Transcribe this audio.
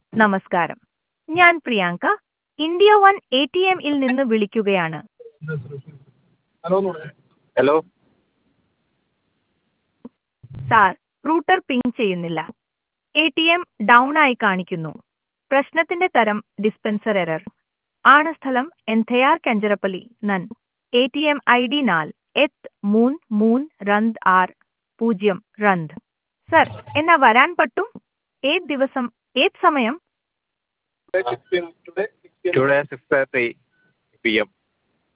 നമസ്കാരം ഞാൻ Priyanka India one A T എമ്മിൽ നിന്ന് വിളിക്കുകയാണ് ഹലോ സാർ റൂട്ടർ പിങ് ചെയ്യുന്നില്ല എ ടി എം ഡൗൺ ആയി കാണിക്കുന്നു പ്രശ്നത്തിന്റെ തരം ഡിസ്പെൻസർ എറർ ആണ് സ്ഥലം എൻഥയാർ കഞ്ചരപ്പള്ളി നൻ A T M I D നാൽ എത്ത് മൂന്ന് മൂന്ന് രണ്ട് ആറ് പൂജ്യം രണ്ട് സർ എന്നാ വരാൻ പറ്റും ഏത് ദിവസം ഏത് സമയം today six thirty P M